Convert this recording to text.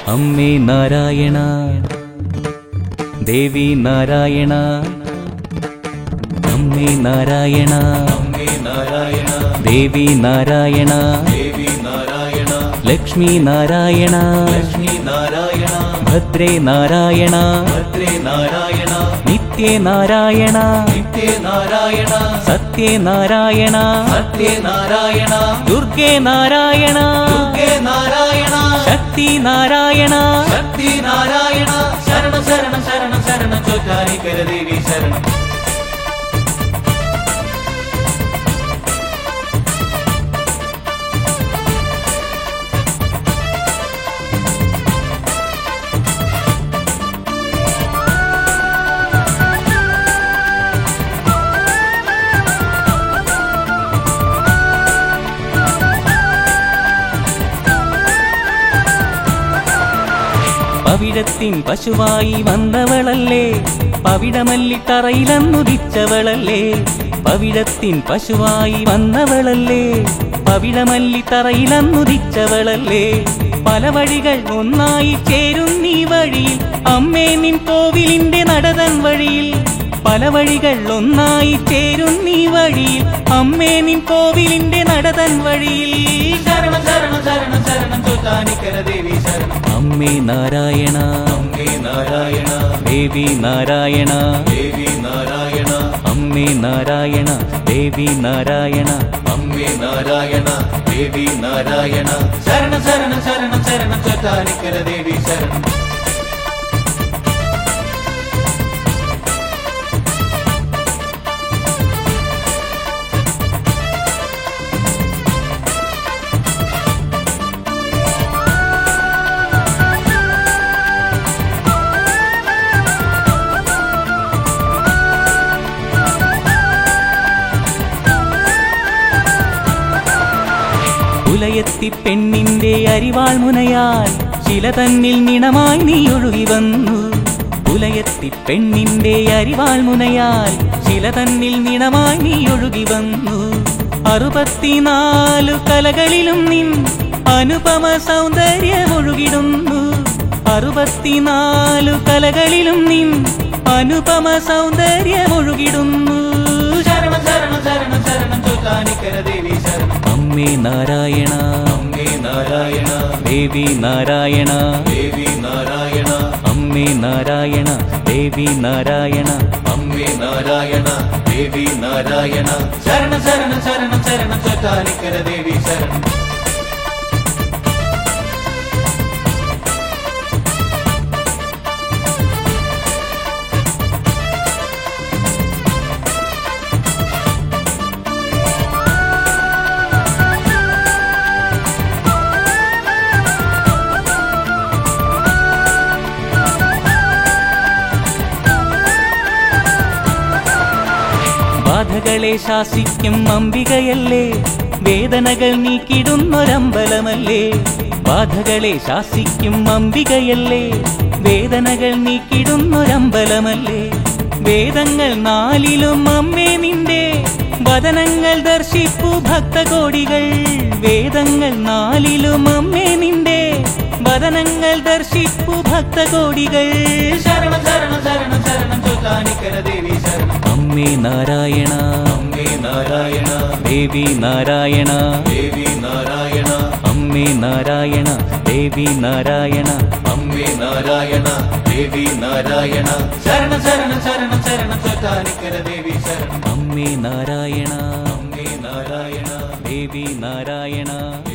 അമ്മേ നാരായണ ദേവി നാരായണ അമ്മേ നാരായണ അമ്മേ നാരായണ ദേവി നാരായണ ദേവി നാരായണ ലക്ഷ്മി നാരായണ ലക്ഷ്മി നാരായണ ഭദ്രേ നാരായണ ഭദ്രേ നാരായണ നിത്യേ നാരായണ നിത്യേ നാരായണ സത്യേ നാരായണ സത്യേ നാരായണ ദുർഗേ നാരായണ ദുർഗേ നാരായണ ശക്തി നാരായണ ശക്തി നാരായണ ശരണം ശരണം ശരണം ശരണം ചൊല്ലാനിക്കര ദേവി ശരണം പവിഴത്തിൻ പശുവായി വന്നവളല്ലേ പവിഴമല്ലിത്തറയിലന്നുദിച്ചവളല്ലേ പവിഴത്തിൻ പശുവായി വന്നവളല്ലേ പവിഴമല്ലിത്തറയിലന്നുദിച്ചവളല്ലേ പല വഴികൾ ഒന്നായി ചേരും നീ വഴിയിൽ അമ്മേ നിൻ കോവിലിന്റെ നടതൻ വഴിയിൽ പല വഴികൾ ഒന്നായി ചേരും നീ വഴിയിൽ അമ്മേ നിൻ കോവിലിന്റെ നടതൻ വഴിയിൽ ശരണം ശരണം ശരണം ശരണം ചൊല്ലാനിക്കര ദേവി ശരണം അമ്മേ നാരായണ അമ്മേ നാരായണ ദേവി നാരായണ ദേവി നാരായണ അമ്മേ നാരായണ ദേവി നാരായണ അമ്മേ നാരായണ ദേവി നാരായണ ശരണം ശരണം ശരണം ശരണം ചൊല്ലാനിക്കര ദേവി ശരണം പുലയത്തി പെണ്ണിന്റെ അരിവാൾ മുനയാൽ ചില തന്നിൽ നിണമായി നീ ഒഴുകി വന്നു പുലയത്തി പെണ്ണിന്റെ അരിവാൾ മുനയാൽ ചില തന്നിൽ നിണമായി നീ ഒഴുകി വന്നു അറുപത്തിനാലു കലകളിലും നിൻ അനുപമ സൗന്ദര്യമൊഴുകിടുന്നു അറുപത്തിനാലു കലകളിലും നിൻ അനുപമ സൗന്ദര്യമൊഴുകിടുന്നു ശരണം ശരണം ശരണം ശരണം ചൊല്ലാനിക്കര ദേവി ശരണം അമ്മേ നാരായണ അമ്മേ നാരായണ ദേവി നാരായണ ദേവി നാരായണ അമ്മേ നാരായണ ദേവി നാരായണ അമ്മേ നാരായണ ദേവി നാരായണ ശരണം ശരണം ശരണം ശരണം ചൊല്ലാനിക്കര ദേവി ശരണം ബാധകളെ ശാസിക്കും അംബികയല്ലേ വേദനകൾ നീക്കിടുന്നൊരമ്പലമല്ലേ ബാധകളെ ശാസിക്കും അംബികയല്ലേ വേദനകൾ നീക്കിടുന്നൊരമ്പലമല്ലേ വേദങ്ങൾ നാലിലും അമ്മേ നിന്റെ വദനങ്ങൾ ദർശിപ്പു ഭക്തകോടികൾ വേദങ്ങൾ നാലിലും അമ്മേ നിന്റെ വദനങ്ങൾ ദർശിപ്പു ഭക്തകോടികൾ ശരണം ശരണം ശരണം ശരണം ചൊല്ലാനിക്കര ദേവി ശരണം അമ്മേ നാരായണ അമ്മേ നാരായണ ദേവി നാരായണ ദേവി നാരായണ അമ്മേ നാരായണ ദേവി നാരായണ അമ്മേ നാരായണ ദേവി നാരായണ ശരണം ശരണം ശരണം ശരണം ചൊല്ലാനിക്കര ദേവി ശരണം അമ്മേ നാരായണ അമ്മേ നാരായണ ദേവി നാരായണ